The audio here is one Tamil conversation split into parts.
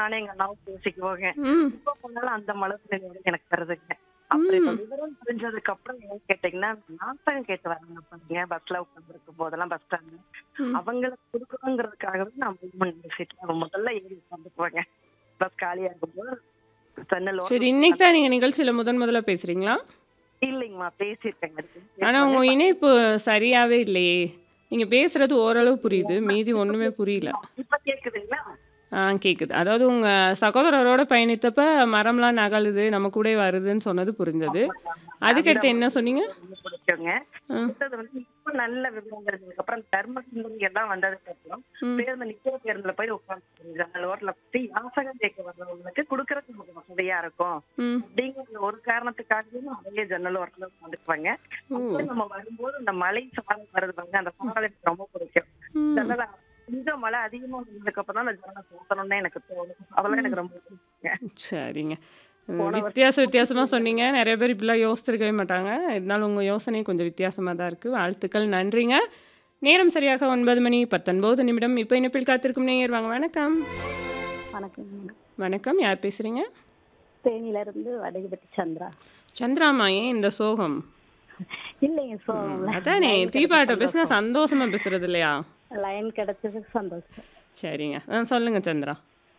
நானே எங்க அண்ணாவும் பேசிக்குவோங்க ம் இப்ப போனாலும் அந்த மலர் நினைவு எனக்கு வருதுங்க அப்புறம் இப்ப விவரம் தெரிஞ்சதுக்கு அப்புறம் ஏன் கேட்டீங்கன்னா நாட்டகம் கேட்டு வராங்க பாருங்க பஸ்ல உட்காந்துருக்கும் போதெல்லாம் பஸ் ஸ்டாண்ட் ம். அவங்களுக்கு கொடுக்கணுங்கிறதுக்காகவே நான் மூவ்மெண்ட் சீட்ல முதல்ல ஏறி உட்காந்துக்குவேங்க பஸ் காலியா இருக்கும்போது ஜன்னல் சரி இன்னைக்கு தான் நீங்கள் நிகழ்ச்சியில் முதன் முதல்ல பேசுகிறீங்களா இல்லைங்கம்மா பேசியிருக்கேங்க ஆனால் உங்கள் இணைப்பு சரியாகவே இல்லையே நீங்கள் பேசுகிறது ஓரளவு புரியுது மீதி ஒன்றுமே புரியல இப்ப கேக்குதுங்களா ஆ கேட்குது அதாவது உங்கள் சகோதரரோட பயணித்தப்ப மரம்லாம் நகலுது நம்ம கூட வருதுன்னு சொன்னது புரிஞ்சது அதுக்கடுத்து என்ன சொன்னீங்க ரொம்ப பிடிக்குங்க ஆ. அடுத்தது வந்து இப்ப நல்ல விவரம் தெரிஞ்சதுக்கு அப்புறம் தர்ம சிந்தனை எல்லாம் வந்ததுக்கு அப்புறம் ம். பேருந்து நிக்கிற பேருந்துல போய் உட்காந்து ஜன்னல் ஓரத்துல போய் யாசகம் கேட்க வர்றவங்களுக்கு கொடுக்கறதுக்கு நமக்கு வசதியா இருக்கும் ம் அப்படிங்கிற ஒரு காரணத்துக்காகவே நான் அதே ஜன்னல் ஓரத்துல உட்காந்துக்குவாங்க அப்புறம் நம்ம வரும்போது இந்த மலை சாரல் வருது பாருங்க அந்த சாரல் எனக்கு ரொம்ப பிடிக்கும் ம் ஜன்னல கொஞ்சம் மழை அதிகமா வந்ததுக்கு அப்புறம் தான் அந்த ஜன்னலை போத்தணும்னு எனக்கு தோணும் அதெல்லாம் எனக்கு ரொம்ப பிடிக்குங்க சரிங்க வித்தியாச வித்தியாசமாக சொன்னீங்க நிறைய பேர் இப்படிலாம் யோசிச்சிருக்கவே மாட்டாங்க இருந்தாலும் உங்கள் யோசனை கொஞ்சம் வித்தியாசமாக தான் இருக்குது வாழ்த்துக்கள் நன்றிங்க நேரம் சரியாக ஒன்பது மணி பத்தொன்பது நிமிடம் இப்போ இணைப்பில் காத்திருக்கும் நேயர் வாங்க வணக்கம் வணக்கம் வணக்கம் யார் பேசுகிறீங்க தேனியில இருந்து வடகுபட்டி சந்திரா சந்திராமா ஏன் இந்த சோகம் இல்லைங்க சோகம்ல அதானே தீபாட்ட பேசினா சந்தோஷமா பேசுறது இல்லையா லைன் கிடைச்சதுக்கு சந்தோஷம் சரிங்க ஆ சொல்லுங்க சந்திரா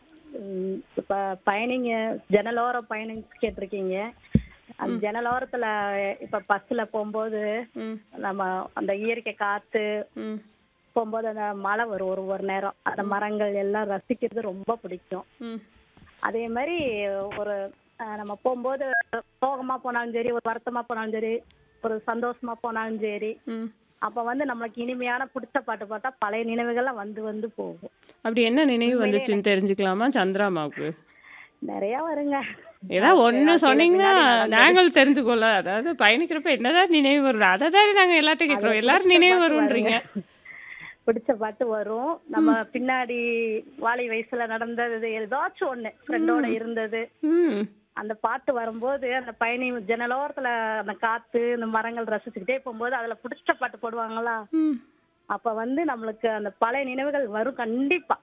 உம், இப்ப பயணிங்க ஜன்னலோரம் பயணம் கேட்டிருக்கீங்க அந்த ஜன்னலோரத்துல இப்ப பஸ்ல போகும்போது ம் நம்ம அந்த இயற்கை காத்து ம் போகும்போது அந்த மழை வரும் ஒரு ஒரு நேரம் அந்த மரங்கள் எல்லாம் ரசிக்கிறது ரொம்ப பிடிக்கும் ம் அதே மாதிரி ஒரு அஹ், நம்ம போகும்போது சோகமா போனாலும் சரி ஒரு வருத்தமா போனாலும் சரி ஒரு சந்தோஷமா போனாலும் சரி ம் அப்ப வந்து நம்மளுக்கு இனிமையான பிடிச்ச பாட்டு பாட்டா பழைய நினைவுகள்லாம் வந்து வந்து போகும் அப்படி என்ன நினைவு வந்துச்சுன்னு தெரிஞ்சுக்கலாமா சந்திராமாவுக்கு நிறைய வருங்க ஏதாவது ஒன்று சொன்னீங்கன்னா நாங்கள் தெரிஞ்சுக்கோல அதாவது பயணிக்கிறப்ப என்னதான் நினைவு வருது அதை தானே நாங்கள் எல்லாத்தையும் கேட்குறோம் எல்லாரும் நினைவு வரும்ன்றீங்க பிடிச்ச பாட்டு வரும் நம்ம பின்னாடி வாலி வயசுல நடந்தது ஏதாச்சும் ஒண்ணு ஃப்ரெண்டோட இருந்தது ம் அந்த பாட்டு வரும்போது அந்த பயணி ஜன்னலோரத்துல அந்த காத்து அந்த மரங்கள் ரசிச்சுக்கிட்டே போகும்போது அதுல பிடிச்ச பாட்டு போடுவாங்களா ம் அப்ப வந்து நம்மளுக்கு அந்த பழைய நினைவுகள் வரும் கண்டிப்பா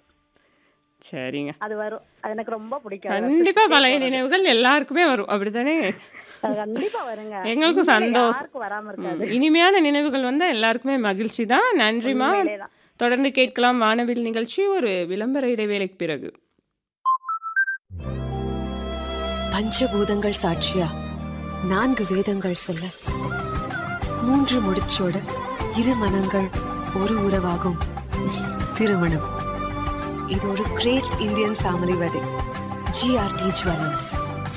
சரிங்க அது வரும் அது எனக்கு ரொம்ப பிடிக்கும் அதை கண்டிப்பா பழைய நினைவுகள் எல்லாருக்குமே வரும் அப்படித்தானே அது கண்டிப்பா வருங்க எங்களுக்கும் உண்மையிலே சந்தோஷம். யாருக்கும் வராம இருக்காது ம். இனிமையான நினைவுகள் வந்தால் எல்லாருக்குமே மகிழ்ச்சி தான் நன்றிமா உண்மையிலேதான். தொடர்ந்து கேட்கலாம் வானவில் நிகழ்ச்சி ஒரு விளம்பர இடைவேளைக்கு பிறகு பஞ்சபூதங்கள் சாட்சியா நான்கு வேதங்கள் சொல்ல மூன்று முடிச்சோட இரு மனங்கள் ஒரு உறவாகும் திருமணம் இது ஒரு great Indian family wedding GRT jewellers